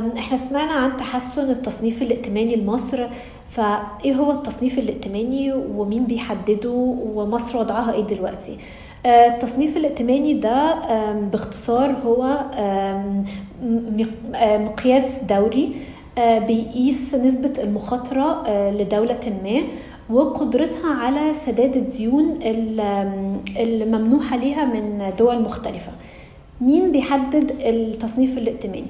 احنا سمعنا عن تحسن التصنيف الائتماني لمصر فايه هو التصنيف الائتماني ومين بيحدده ومصر وضعها ايه دلوقتي آه، التصنيف الائتماني ده باختصار هو مقياس دوري آه، بيقيس نسبة المخاطرة لدولة ما وقدرتها على سداد الديون الممنوحة ليها من دول مختلفة مين بيحدد التصنيف الائتماني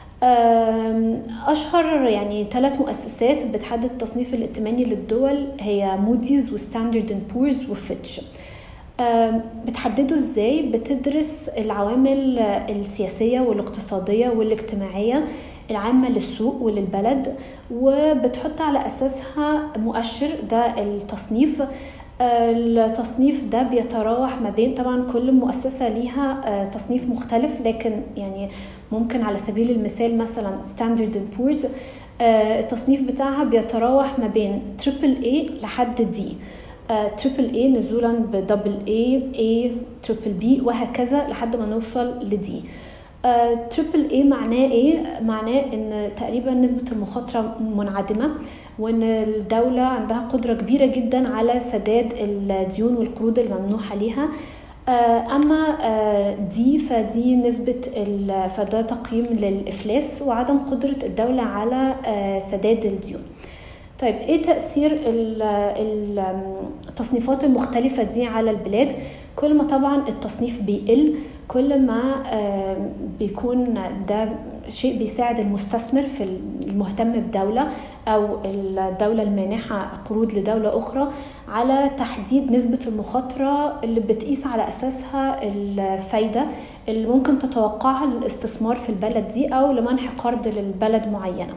اشهر يعني ثلاث مؤسسات بتحدد التصنيف الائتماني للدول هي موديز وستاندرد اند بورز وفيتش بتحدده ازاي بتدرس العوامل السياسيه والاقتصاديه والاجتماعيه العامة للسوق وللبلد وبتحط على أساسها مؤشر ده التصنيف التصنيف ده بيتراوح ما بين طبعا كل مؤسسة ليها آه، تصنيف مختلف لكن يعني ممكن على سبيل المثال مثلا ستاندرد اند بورز التصنيف بتاعها بيتراوح ما بين تريبل اي لحد دي تريبل اي نزولا بدبل اي اي تريبل بي وهكذا لحد ما نوصل لدي تريبل اي معناه ايه معناه ان تقريبا نسبه المخاطره منعدمه وان الدوله عندها قدره كبيره جدا على سداد الديون والقروض الممنوحه ليها آه، اما آه، دي فدي نسبه فده تقييم للافلاس وعدم قدره الدوله على آه، سداد الديون طيب ايه تاثير التصنيفات المختلفه دي على البلاد كل ما طبعا التصنيف بيقل كل ما بيكون ده شيء بيساعد المستثمر في المهتم بدولة أو الدولة المانحة قروض لدولة أخرى على تحديد نسبة المخاطرة اللي بتقيس على أساسها الفايدة اللي ممكن تتوقعها للاستثمار في البلد دي أو لمنح قرض للبلد معينة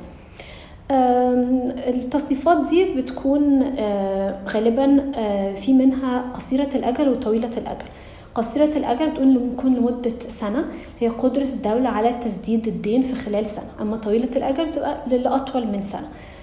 التصنيفات دي بتكون غالبا في منها قصيرة الأجل وطويلة الأجل قصيرة الأجل تقول ممكن لمدة سنة هي قدرة الدولة على تسديد الدين في خلال سنة أما طويلة الأجل بتبقى لأطول من سنة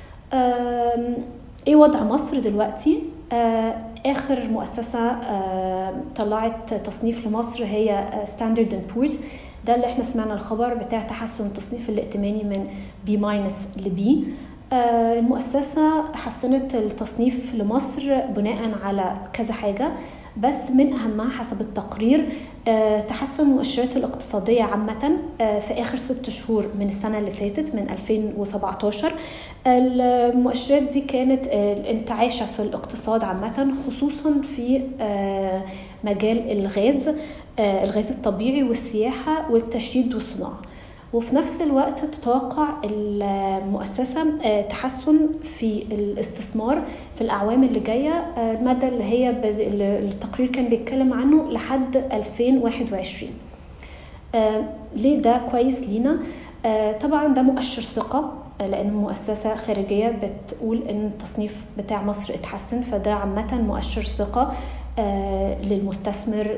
ايه وضع مصر دلوقتي اخر مؤسسه طلعت تصنيف لمصر هي ستاندرد اند بورز ده اللي احنا سمعنا الخبر بتاع تحسن التصنيف الائتماني من بي ماينس لبي المؤسسة حسنت التصنيف لمصر بناء على كذا حاجة بس من أهمها حسب التقرير آه، تحسن المؤشرات الاقتصادية عامة آه، في آخر ست شهور من السنة اللي فاتت من 2017 المؤشرات دي كانت الانتعاشة في الاقتصاد عامة خصوصا في آه، مجال الغاز الغاز الطبيعي والسياحة والتشييد والصناعة وفي نفس الوقت تتوقع المؤسسة آه، تحسن في الاستثمار في الأعوام اللي جاية آه، المدى اللي هي التقرير كان بيتكلم عنه لحد 2021 آه، ليه ده كويس لينا طبعا ده مؤشر ثقة لأن مؤسسة خارجية بتقول إن التصنيف بتاع مصر اتحسن فده عامة مؤشر ثقة للمستثمر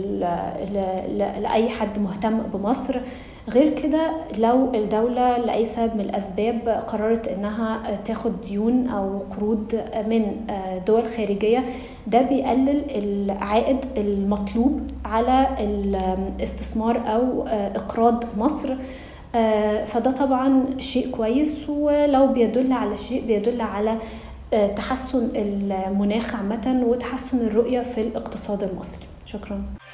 لأي حد مهتم بمصر غير كده لو الدولة لأي سبب من الأسباب قررت إنها تاخد ديون أو قروض من دول خارجية ده بيقلل العائد المطلوب على الاستثمار أو إقراض مصر فده طبعا شيء كويس ولو بيدل على شيء بيدل على تحسن المناخ عامة وتحسن الرؤية في الاقتصاد المصري شكرا